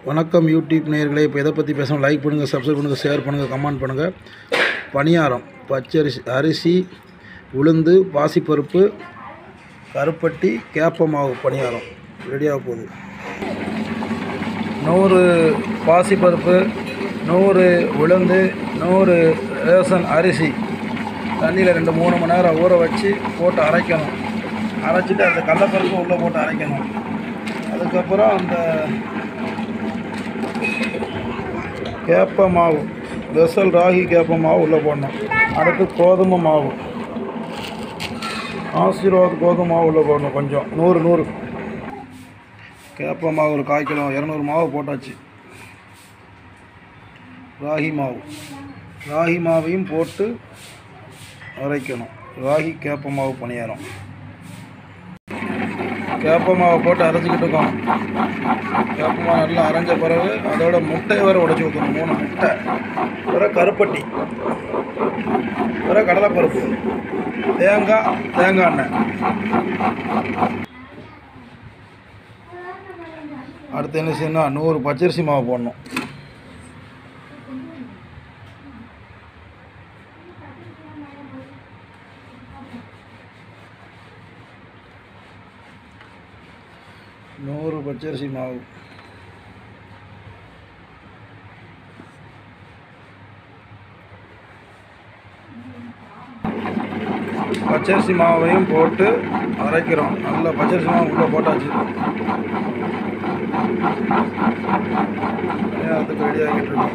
வணக்கம் யூடியூப் நேயர்களே இப்போ எதை பற்றி பேசணும் லைக் பண்ணுங்கள் சப்ஸ்கிரைப் பண்ணுங்கள் ஷேர் பண்ணுங்கள் கமெண்ட் பண்ணுங்கள் பணியாரம் பச்சரிசி அரிசி உளுந்து பாசிப்பருப்பு கருப்பட்டி கேப்ப மாவு பணியாரம் ரெடியாக போகுது நூறு பாசிப்பருப்பு நூறு உளுந்து நூறு ரேசன் அரிசி தண்ணியில் ரெண்டு மூணு மணி நேரம் ஊற வச்சு போட்டு அரைக்கணும் அரைச்சிட்டு அந்த கடலப்பருப்பு உள்ளே போட்டு அரைக்கணும் அதுக்கப்புறம் அந்த கேப்ப மாவு வெசல் ராகி கேப்ப மாவு உள்ளே போடணும் அடுத்து கோதுமை மாவு ஆசீர்வாத் கோதுமை மாவு உள்ளே போடணும் கொஞ்சம் நூறு நூறு கேப்ப மாவு ஒரு கால் கிலோ இரநூறு மாவு போட்டாச்சு ராகி மாவு ராகி மாவையும் போட்டு அரைக்கணும் ராகி கேப்ப மாவு பணியாரம் கேப்ப மாவை போட்டு அரைச்சிக்கிட்டு இருக்கோம் கேப்ப மாவு நல்லா அரைஞ்ச பிறகு அதோட முட்டையை வேறு உடச்சி ஊற்றணும் மூணு முட்டை பிறகு கருப்பட்டி பிறகு கடலைப்பருப்பு தேங்காய் தேங்காய் எண்ணெய் அடுத்து என்ன செய்யணும் நூறு பச்சரிசி மாவு போடணும் நூறு பச்சரிசி மாவு பச்சரிசி மாவையும் போட்டு அரைக்கிறோம் நல்லா பச்சரிசி மாவு உள்ளே போட்டாச்சு அதுக்கு ரெடி ஆகிட்டு இருக்கோம்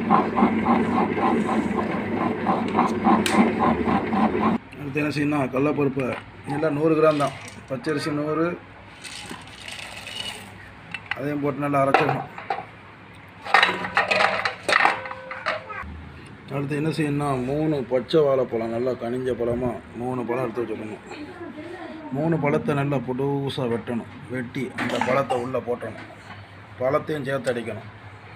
அடுத்து என்ன செய்யணும் கடலப்பருப்பு எல்லாம் நூறு கிராம் தான் பச்சரிசி நூறு அதையும் போட்டு நல்லா அரைச்சிடணும் அடுத்து என்ன செய்யணும்னா மூணு பச்சை வாழைப்பழம் நல்லா கனிஞ்ச பழமாக மூணு பழம் எடுத்து வச்சுக்கணும் மூணு பழத்தை நல்லா புதுசாக வெட்டணும் வெட்டி அந்த பழத்தை உள்ளே போட்டணும் பழத்தையும் சேர்த்து அடிக்கணும்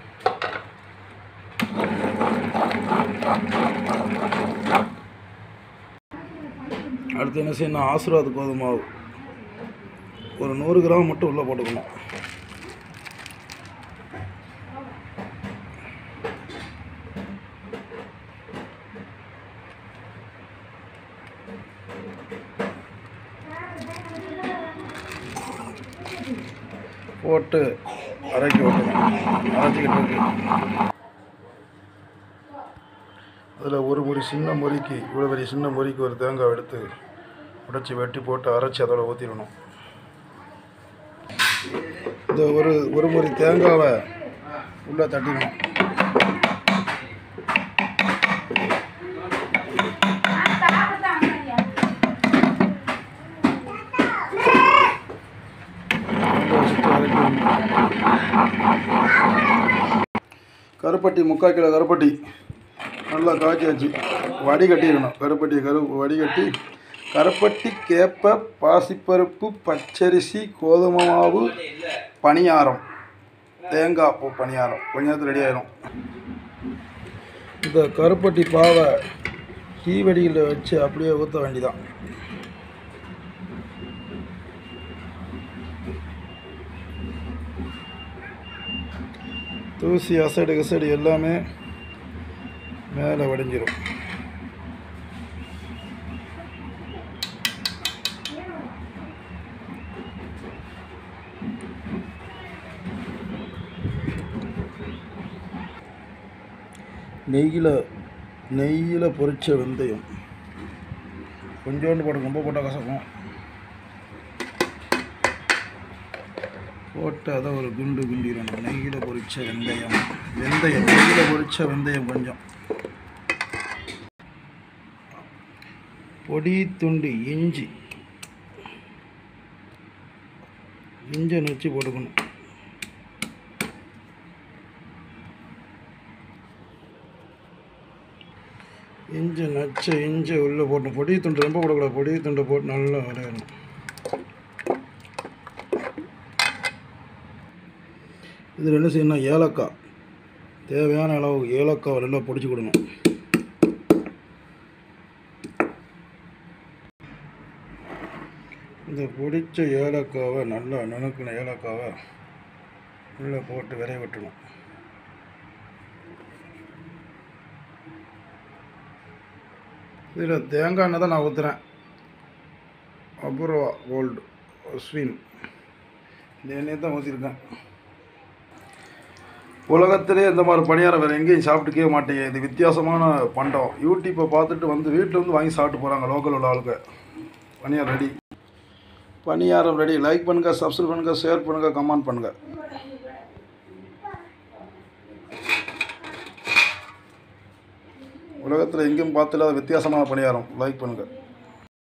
அடுத்து என்ன செய்யணும் ஆசீர்வாத் கோதுமை மாவு ஒரு நூறு கிராம் மட்டும் உள்ளே போட்டுக்கணும் போட்டு அரைக்கி விட்டணும் அரைச்சிக்கிட்டு இருக்கு அதில் ஒரு முறி சின்ன முறிக்கு இவ்வளோ பெரிய சின்ன முறிக்கு ஒரு தேங்காய் எடுத்து உடைச்சி வெட்டி போட்டு அரைச்சி அதோட ஊற்றிடணும் இந்த ஒரு ஒரு முறி தேங்காவை உள்ளே தட்டிடணும் கருப்பட்டி முக்கால் கிலோ கருப்பட்டி நல்லா காய்ச்சாச்சு வடிகட்டிடணும் கருப்பட்டியை கரு வடிகட்டி கருப்பட்டி கேப்ப பாசிப்பருப்பு பச்சரிசி கோதுமை மாவு பணியாரம் தேங்காய் பூ பணியாரம் கொஞ்ச நேரத்தில் ரெடி ஆயிடும் இந்த கருப்பட்டி பாவை தீவெடியில் வச்சு அப்படியே ஊற்ற வேண்டிதான் தூசி அசடு கசடு எல்லாமே மேலே வடிஞ்சிரும் நெய்யில் நெய்யில் பொரிச்ச வெந்தயம் கொஞ்சோண்டு போட்டு ரொம்ப போட்டால் கசக்கும் போட்டு அதை ஒரு குண்டு குண்டிடணும் நெய்யில் பொரிச்ச வெந்தயம் வெந்தயம் நெய்யில் பொரிச்ச வெந்தயம் கொஞ்சம் பொடி துண்டு இஞ்சி இஞ்சை நச்சு போட்டுக்கணும் இஞ்சி நச்ச இஞ்சி உள்ளே போட்டு பொடி துண்டு ரொம்ப போடக்கூடாது பொடி துண்டை போட்டு நல்லா விளையணும் இதில் என்ன செய்யணும் ஏலக்காய் தேவையான அளவு ஏலக்காவை நல்லா பொடிச்சு கொடுணும் இந்த பொடிச்ச ஏலக்காவை நல்லா நுணுக்கின ஏலக்காவை உள்ளே போட்டு விரைய விட்டணும் இதில் தேங்காய் எண்ணெய் தான் நான் ஊற்றுறேன் அபூர்வா கோல்டு ஸ்வீன் இந்த எண்ணெயை தான் ஊற்றிருக்கேன் உலகத்திலே இந்த மாதிரி பணியாரம் வேறு எங்கேயும் சாப்பிட்டுக்கவே மாட்டீங்க இது வித்தியாசமான பண்டம் யூடியூப்பை பார்த்துட்டு வந்து வீட்டில் வந்து வாங்கி சாப்பிட்டு போகிறாங்க லோக்கல் உள்ள ஆளுங்க பணியாரம் ரெடி பணியாரம் ரெடி லைக் பண்ணுங்கள் சப்ஸ்கிரைப் பண்ணுங்கள் ஷேர் பண்ணுங்கள் கமெண்ட் பண்ணுங்கள் உலகத்தில் எங்கேயும் பார்த்துல வித்தியாசமான பணியாரம் லைக் பண்ணுங்கள்